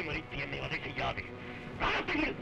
வாய் மறித்து என்னை வதை செய்யாது பணத்தை விடு.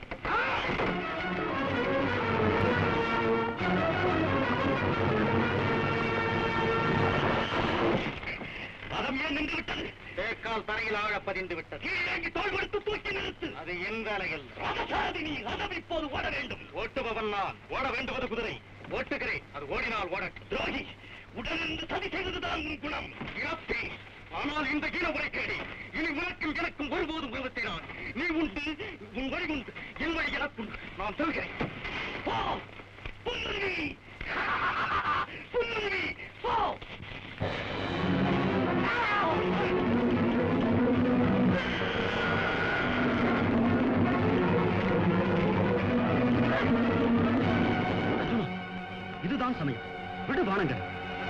ரதம் ஏன் நின்று விட்டது தேக்கால் தரையில் ஆழ பதிந்து விட்டது கீழே தோல் கொடுத்து தூக்கி நிறுத்து அது என் வேலையில் ரதசாரதினி ரதம் இப்போது ஓட வேண்டும் ஓட்டுபவன் நான் ஓட வேண்டுவது குதிரை ஓட்டுகிறேன் அது ஓடினால் ஓடட்டும் துரோகி உடனிருந்து சதி செய்வதுதான் உன் குணம் இறப்பேன் ஆனால் இந்த ஈன உரைக்கேடி இனி உனக்கும் எனக்கும் ஒருபோதும் உருவத்தை நான் நீ உண்டு உன் வழி உண்டு என் வழி எனக்குண்டு நான் சொல்கிறேன் போ புல்லுருவி புல்லுருவி போ அர்ஜுனா இதுதான் சமயம் விடு வானங்கள்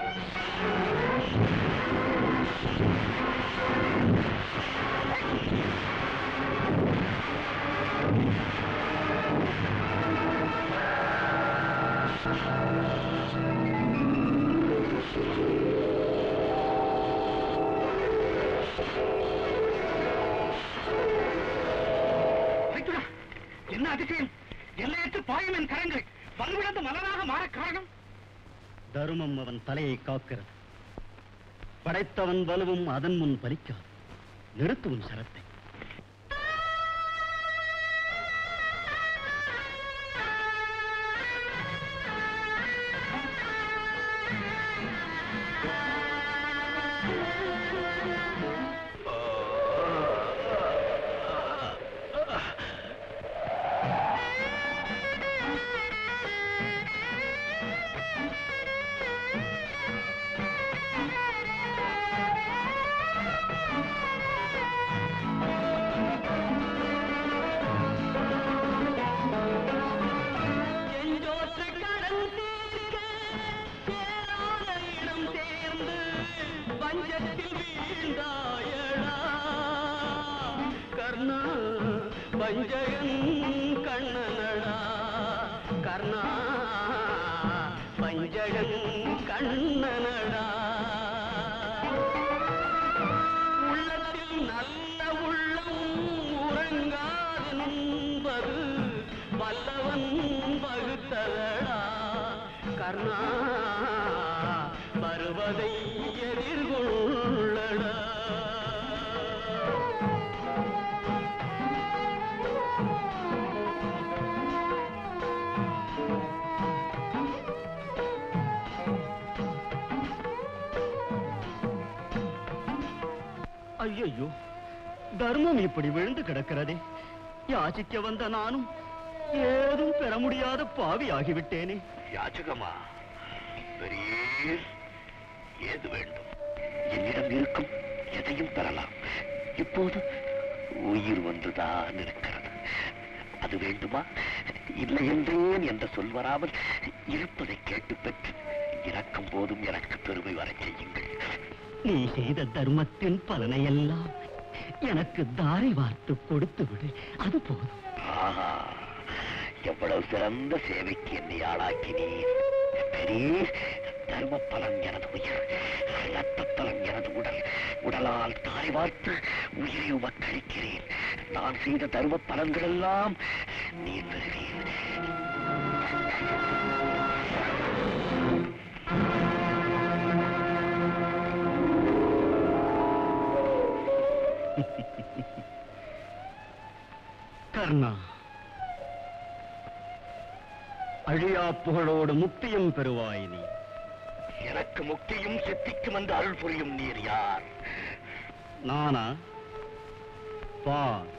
அர்ஜுனா, என்ன அதிசயம் எல்லையற்ற பாயும் என் கரங்கள் வலுவிழந்த மலராக மாற காரணம் தருமம் அவன் தலையை காக்கிறது படைத்தவன் வலுவும் அதன் முன் பலிக்காது நிறுத்து உன் சரத்தை செஞ்சோற்று கடன் தீர்க்க சேராத இடம் சேர்ந்து பஞ்சத்தில் வீழ்ந்தாயடா கர்ணா பஞ்சகன் கண்ணனடா கர்ணா பஞ்சகன் கண்ணனடா உள்ளத்தில் நல்ல உள்ளம் உறங்காது நுண்பது வல்லவன் வகுத்ததடா கர்ணா வருவதை எதிர்கொள்ளடா ஐயையோ தர்மம் இப்படி விழுந்து கிடக்கிறதே யாசிக்க வந்த நானும் ஏதும் பெற முடியாத பாவி ஆகிவிட்டேனே யாச்சகமா பெரிய ஏது வேண்டும் என்னிடம் இருக்கும் எதையும் பெறலாம் இப்போது உயிர் வந்துதான் இருக்கிறது அது வேண்டுமா இல்லை என்றேன் என்ற சொல் வராமல் இருப்பதை கேட்டு பெற்று இறக்கும் போதும் எனக்கு பெருமை வரச் செய்யுங்கள் நீ செய்த தர்மத்தின் பலனையெல்லாம் எனக்கு தாரை வார்த்து கொடுத்து விடு அது போதும் ஆஹா எவ்வளவு சிறந்த சேவைக்கு என்னை ஆளாக்கினீர் பெரிய தர்ம பலன் எனது உயிர் ரத்த பலன் எனது உடல் உடலால் தாய் வார்த்து உயிரை உமக்களிக்கிறேன் நான் செய்த தர்ம பலன்கள் எல்லாம் நீர் பெறுவீர் கர்ணா அழியா புகழோடு முக்தியும் பெறுவாய் நீ எனக்கு முக்தியும் சித்திக்கும் என்று அருள் புரியும் நீர் யார் நானா பா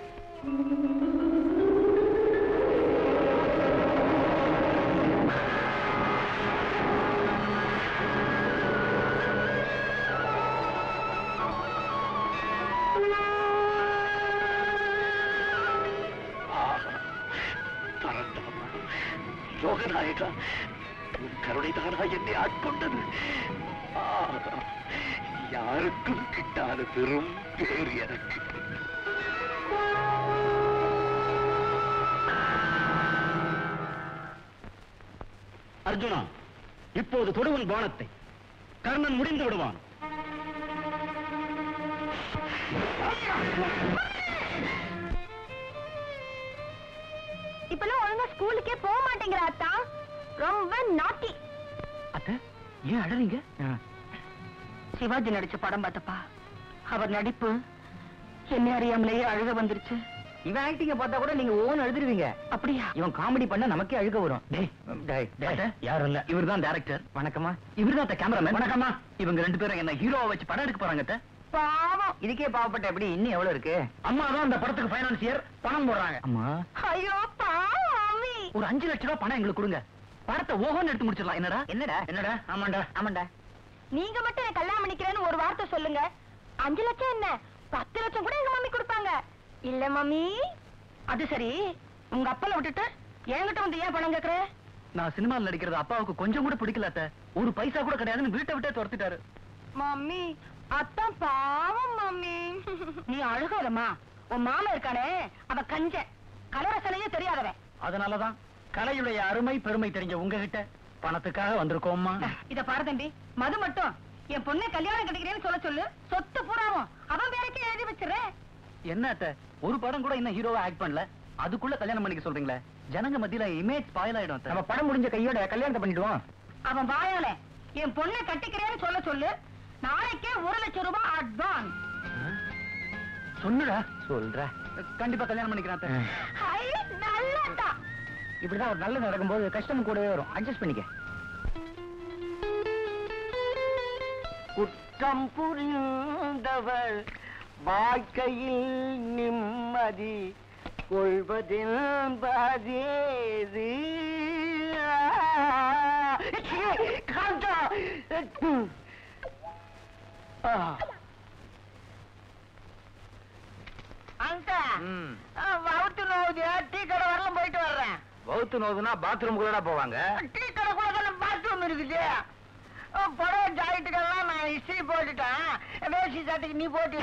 ஆஹா, பரந்தாமா லோகநாயகா உன் கருணைதானா என்னை ஆட்கொண்டது ஆஹா, யாருக்கும் கிட்டாத பெரும் பேர் எனக்கு அர்ஜுனா இப்போது தொடுவன் பானத்தை கர்ணன் முடிந்து விடுவான் இப்பெல்லாம் ஒழுங்கா ஸ்கூலுக்கே போக மாட்டேங்கிற அத்தா ரொம்ப நாட்டி அத்தை ஏன் அழறீங்க சிவாஜி நடிச்ச படம் பார்த்தப்பா அவர் நடிப்பு என்ன அறியாமலேயே அழுக வந்துருச்சு இவன் ஆக்டிங்க பார்த்தா கூட நீங்க ஓன் எழுதிருவீங்க அப்படியா இவன் காமெடி பண்ணா நமக்கே அழுக வரும் டேய் டேய் டேய் யாரும் இல்ல இவர்தான் டைரக்டர் வணக்கமா இவர்தான் கேமராமேன் வணக்கமா இவங்க ரெண்டு பேரும் என்ன ஹீரோவை வச்சு படம் எடுக்க போறாங்க அத்தை பாவம் இதுக்கே பாவப்பட்ட எப்படி இன்னும் எவ்வளவு இருக்கு அம்மா தான் அந்த படத்துக்கு பைனான்சியர் பணம் போடுறாங்க அம்மா ஐயோ பாவம் அம்மி ஒரு அஞ்சு லட்சம் ரூபாய் பணம் எங்களுக்கு கொடுங்க படத்தை ஓஹோன்னு எடுத்து முடிச்சிடலாம் என்னடா என்னடா என்னடா ஆமாண்டா ஆமாண்டா நீங்க மட்டும் என்ன கல்யாணம் பண்ணிக்கிறேன்னு ஒரு வார்த்தை சொல்லுங்க அஞ்சு லட்சம் என்ன பத்து லட்சம் கூட எங்க மம்மி கொடுப்பாங்க இல்ல மம்மி அது சரி உங்க அப்பனை விட்டுட்டு என்கிட்ட வந்து ஏன் பணம் கேக்குற நான் சினிமாவில் நடிக்கிறது அப்பாவுக்கு கொஞ்சம் கூட பிடிக்கல அத்தை ஒரு பைசா கூட கிடையாதுன்னு வீட்டை விட்டே துரத்திட்டாரு மம்மி அத்தான் பாவம் மம்மி நீ அழுகாதம்மா உன் மாமா இருக்கானே அவ கஞ்ச கலரசனையே தெரியாதவன் அதனாலதான் கலையுடைய அருமை பெருமை தெரிஞ்ச உங்ககிட்ட பணத்துக்காக வந்திருக்கோம்மா இத பாரு தம்பி மது மட்டும் என் பொண்ணை கல்யாணம் கட்டிக்கிறேன்னு சொல்ல சொல்லு சொத்து பூராவும் அவன் பேருக்கே எழுதி வச்சிடுறேன் என்ன அத்தை ஒரு படம் கூட இன்னும் ஹீரோவா ஆக்ட் பண்ணல அதுக்குள்ள கல்யாணம் பண்ணிக்க சொல்றீங்களே ஜனங்க மத்தியில இமேஜ் ஸ்பாயில் ஆயிடும் அத்தை. நம்ம படம் முடிஞ்ச கையோட கல்யாணத்தை பண்ணிடுவோம் அவன் வாயால என் பொண்ணை கட்டிக்கிறேன்னு சொல்ல சொல்லு நாளைக்கே ஒரு லட்சம் ரூபாய் அட்வான்ஸ் சொல்லுடா சொல்ற கண்டிப்பா கல்யாணம் பண்ணிக்கிறேன் அத்தை. ஹை நல்லதா இப்படிதான் ஒரு நல்லது நடக்கும்போது கஷ்டம் கூடவே வரும் அட்ஜஸ்ட் பண்ணிக்க குற்றம் புரிந்தவர் வாழ்க்கையில் நிம்மதி கொள்வதில் பாதேது அந்த வவுத்து நோவுது டீ கடை வரலாம் போயிட்டு வர்றேன் வவுத்து நோதுனா பாத்ரூம்குள்ளடா போவாங்க டீ கடை கூட தானே பாத்ரூம் இருக்குது புடவை ஜாக்கெட்டுக்கெல்லாம் நான் இஸ்திரி போட்டுட்டேன் வேஷ்டி சட்டைக்கு நீ போட்டு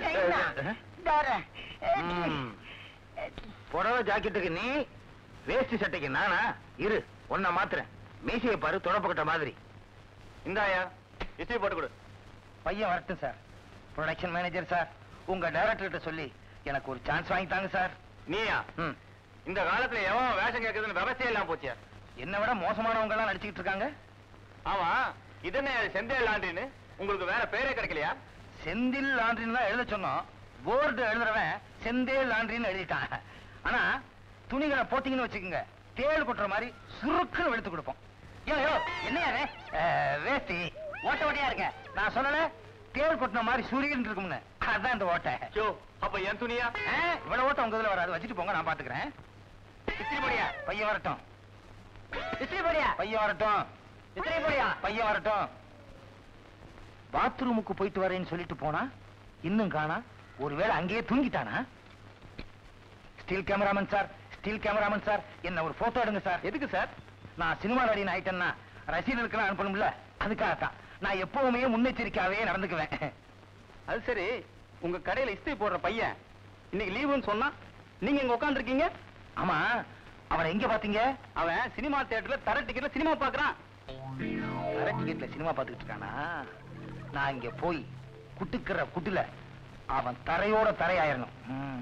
புடவை ஜாக்கெட்டுக்கு நீ வேஷ்டி சட்டைக்கு நானா இரு ஒன்ன மாத்துறேன் மீசையை பாரு தொடப்பக்கட்ட மாதிரி இந்தாயா இசை போட்டு கொடு பையன் வரட்டும் சார் ப்ரொடக்ஷன் மேனேஜர் சார் உங்க டைரக்டர் கிட்ட சொல்லி எனக்கு ஒரு சான்ஸ் வாங்கி தாங்க சார் நீயா இந்த காலத்துல எவன் வேஷம் கேட்கறதுன்னு விவசாயம் இல்லாம போச்சு என்ன விட மோசமானவங்க எல்லாம் நடிச்சுக்கிட்டு இருக்காங்க ஆமா இதென்ன செந்தில் லாண்டின்னு உங்களுக்கு வேற பேரே கிடைக்கலையா செந்தில் லாண்ட்ரின்னு தான் எழுத சொன்னோம் போர்டு எழுதுறவன் செந்தேல் லாண்ட்ரின்னு எழுதிட்டான் ஆனா துணிகளை போட்டீங்கன்னு வச்சுக்கோங்க தேள் கொட்டுற மாதிரி சுருக்குன்னு வெளுத்து கொடுப்போம் யோ யோ என்ன யாரு வேஷ்டி ஓட்ட ஓட்டையா இருக்க நான் சொல்லல தேள் கொட்டின மாதிரி சுருகின்னு இருக்கும்னு அதான் இந்த ஓட்டை அப்ப என் துணியா இவ்வளவு ஓட்டம் உங்க இதுல வராது வச்சுட்டு போங்க நான் பாத்துக்கிறேன் இஸ்திரி பொடியா பையன் வரட்டும் இஸ்திரி பொடியா பையன் வரட்டும் இஸ்திரி பொடியா பையன் வரட்டும் பாத்ரூமுக்கு போயிட்டு வரேன்னு சொல்லிட்டு போனா இன்னும் காணா ஒருவேளை அங்கேயே தூங்கிட்டானா still cameraman sir still cameraman sir என்ன ஒரு போட்டோ எடுங்க சார் எதுக்கு சார் நான் சினிமா நடிகன் ஆயிட்டேன்னா ரசிகர்களுக்கெல்லாம் அனுப்பணும்ல அதுக்காகத்தான் நான் எப்பவுமே முன்னெச்சரிக்கையாவே நடந்துக்குவேன் அது சரி உங்க கடையில இஸ்திரி போடுற பையன் இன்னைக்கு லீவுன்னு சொன்னா நீங்க இங்க உட்காந்துருக்கீங்க ஆமா அவனை எங்க பாத்தீங்க அவன் சினிமா தியேட்டர்ல தர டிக்கெட்ல சினிமா பாக்குறான் தர டிக்கெட்ல சினிமா பாத்துக்கிட்டு இருக்கானா நான் இங்க போய் குட்டுக்கிற குட்டுல அவன் தரையோட தரையாயிரணும் ம்.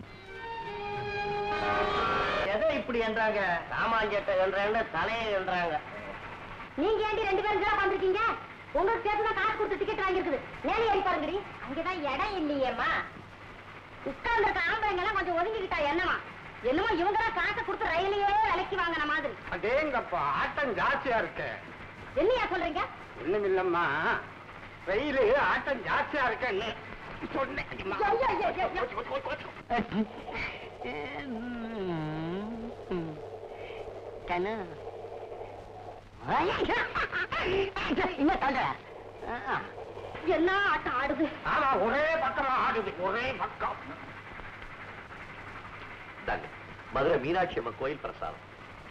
எதை இப்படி என்றாங்க ராமாஞ்சத்தை என்றாங்க தலையை என்றாங்க நீங்க ஏண்டி ரெண்டு பேரும் இதெல்லாம் வந்திருக்கீங்க உங்களுக்கு சேர்த்து தான் காசு கொடுத்து டிக்கெட் வாங்கியிருக்குது மேலே ஏறி பாருங்கடி அங்கதான் இடம் இல்லையேம்மா உட்கார்ந்து இருக்க ஆம்பளைங்க எல்லாம் கொஞ்சம் ஒதுங்கிக்கிட்டா என்னமா என்னமோ இவங்க தான் காசை கொடுத்து ரயிலையே விலைக்கு வாங்கின மாதிரி அடேங்கப்பா ஆட்டம் ஜாஸ்தியா இருக்கு என்னையா சொல்றீங்க ஒண்ணுமில்லம்மா ரயிலு ஆட்டம் ஜாஸ்தியா இருக்குன்னு சொன்னேன் அடிம்மா. ஐயோ, ஐயோ, ஐயோ, ஐயோ. கண்ணு என்ன தள்ளுற? என்ன ஆட்டம் ஆடுது ஆமா ஒரே பக்கமா ஆடுது ஒரே பக்கம் தாங்க மதுரை மீனாட்சி அம்மன் கோயில் பிரசாதம்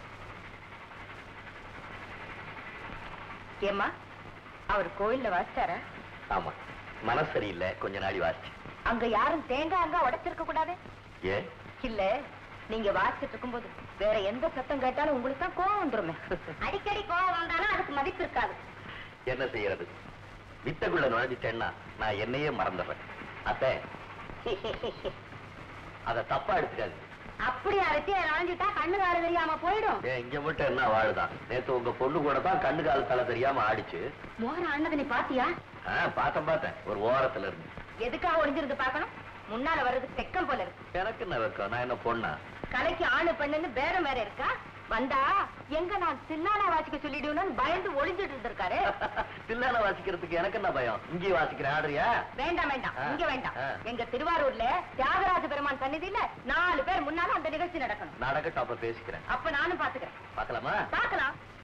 ஏம்மா அவர் கோயில்ல வாசிச்சாரா ஆமா மனசு சரியில்லை கொஞ்ச நாளி வாசிச்சு அங்க யாரும் தேங்காய் அங்க உடைச்சிருக்க கூடாது ஏன் இல்ல நீங்க வாசிச்சிட்டு இருக்கும்போது வேற எந்த சத்தம் கேட்டாலும் உங்களுக்கு தான் கோவம் வந்துருமே அடிக்கடி கோவம் வந்தாலும் அதுக்கு மதிப்பு இருக்காது என்ன செய்யறது வித்தக்குள்ள நுழைஞ்சிட்டேன்னா நான் என்னையே மறந்துடுறேன் அத்தை அத தப்பா எடுத்துக்காது அப்படி அரைச்சி நனைஞ்சிட்டா கண்ணு கார தெரியாம போயிடும் ஏன் இங்க மட்டும் என்ன வாழுதான் நேத்து உங்க பொண்ணு கூட தான் கண்ணு கால் தலை தெரியாம ஆடிச்சு மோகன அண்ணதை நீ பாத்தியா ஆ, பார்த்தேன் பார்த்தேன் ஒரு ஓரத்துல இருந்து எதுக்காக ஒளிஞ்சிருந்து பார்க்கணும் முன்னால வர்றது தெக்கம் போல இருக்கு எனக்கு என்ன வைக்கம் நான் என்ன பொண்ணா கலைக்கு ஆணு பெண்ணுன்னு பேரம் வேற இருக்கா வந்தா எங்க நான் தில்லானா வாசிக்க சொல்லிடுவேன்னு பயந்து ஒளிஞ்சிட்டு இருந்திருக்காரு தில்லான வாசிக்கிறதுக்கு எனக்கு என்ன பயம் இங்கேயும் வாசிக்கிறேன் ஆடுறியா வேண்டாம் வேண்டாம் ஆ. இங்க வேண்டாம் ஆ. எங்க திருவாரூர்ல தியாகராஜ பெருமான் சந்நிதியில நாலு பேர் முன்னால அந்த நிகழ்ச்சி நடக்கணும் நடக்கட்டும் அப்ப பேசிக்கிறேன் அப்ப நானும் பாத்துக்கிறேன் பார்க்கலாமா பார்க்கலாம்